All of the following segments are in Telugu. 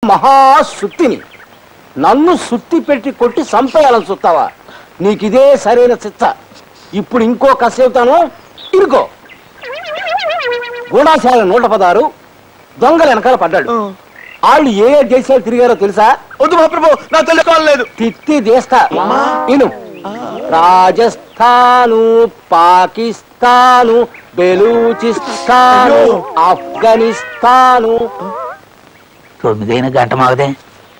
మహాసుత్తిని నన్ను సుత్తి పెట్టి కొట్టి చంపేయాలని చూస్తావా నీకిదే సరైన చిత్త ఇప్పుడు ఇంకో కథ చెబుతాను ఇరుకో గూఢాశాల నూట పదారు దొంగల వెనకాల పడ్డాడు వాళ్ళు ఏ ఏ దేశాలు తిరిగారో తెలుసా వద్దు మహాప్రభు నాకు తెలుసుకోలేదు తిత్తి దేస్తా ఇను రాజస్థాను పాకిస్తాను బెలూచిస్తాను ఆఫ్ఘనిస్తాను తొమ్మిదైన గంట మాగదే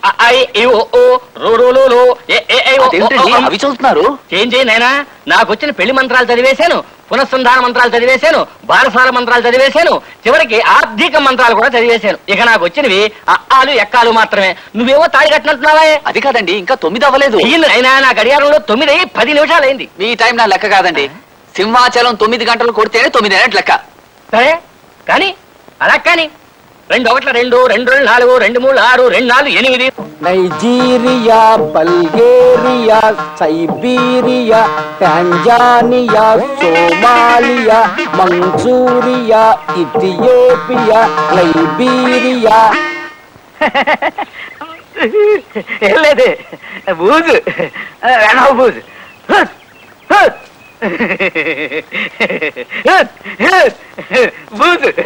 అదేంటండి అవి చూస్తున్నారు చేంజ్ నైనా నాకు వచ్చిన పెళ్లి మంత్రాలు చదివేశాను పునఃసంధాన మంత్రాలు చదివేశాను బారసాల మంత్రాలు చదివేశాను చివరికి ఆర్థిక మంత్రాలు కూడా చదివేశాను ఇక నాకు వచ్చినవి అక్కాలు ఎక్కాలు మాత్రమే నువ్వేమో తాడి కట్టినట్టున్నావా అది కాదండి ఇంకా తొమ్మిది అవ్వలేదు అయ్యింది అయినా నా గడియారంలో తొమ్మిది అయ్యి పది నిమిషాలు అయింది మీ టైం నా లెక్క కాదండి సింహాచలం తొమ్మిది గంటలు కొడితేనే తొమ్మిది అయినట్టు లెక్క సరే కానీ అలా కానీ రెండు ఒకట్ల రెండు రెండు రెండు నాలుగు రెండు మూడు ఆరు రెండు నాలుగు ఎనిమిది Nigeria Bulgaria Siberia Tanzania Somalia Manchuria Ethiopia Liberia ఏం లేదు బూజు వెనవ బూజు బూజు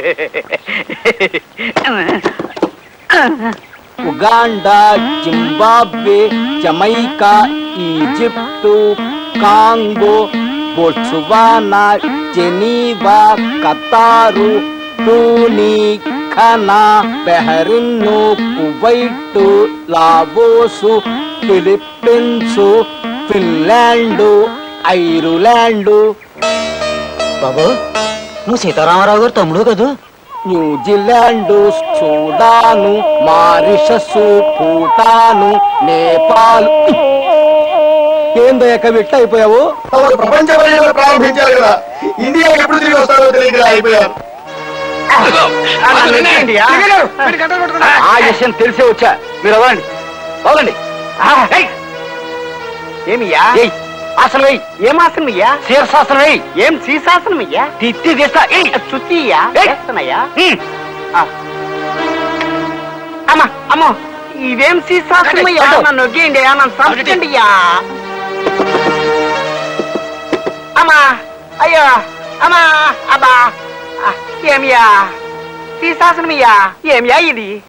Uganda Zimbabwe Jamaica Egypt Congo Botswana Geneva Qatar టూనీ ఖనా బెహరిన్ను Kuwait Laos Philippines Finland Ireland బాబు నువ్వు సీతారామరావు గారు తమ్ముడు కదూ New Zealand Sudan Mauritius Bhutan Nepal ఏందో ఎక్క విట్ట అయిపోయావు ప్రపంచ పర్యటన ప్రారంభించారు కదా ఇండియా ఎప్పుడు తిరిగి వస్తారో తెలియక అయిపోయారు ఆ విషయం తెలిసే వచ్చా మీరు అవ్వండి అవ్వండి ఏమియా ఏయ్ అసలు వెయ్యి ఏం ఆసనం అయ్యా శీర్షాసనం వెయ్యి ఏం శీర్షాసనం అయ్యా తిత్తి తీస్తా ఏయ్ చుట్టియా ఏయ్. చేస్తున్నాయా హ్మ్. అమ్మా అమ్మో ఇదేం శీర్షాసనం అయ్యా పట్టు. నన్ను నొగ్గేయండి నన్ను సంపండి అయ్యా అమ్మా అయ్యో అమ్మా అబ్బా ఆ, ఏమియా శీర్షాసనం అయ్యా ఏమియా ఇది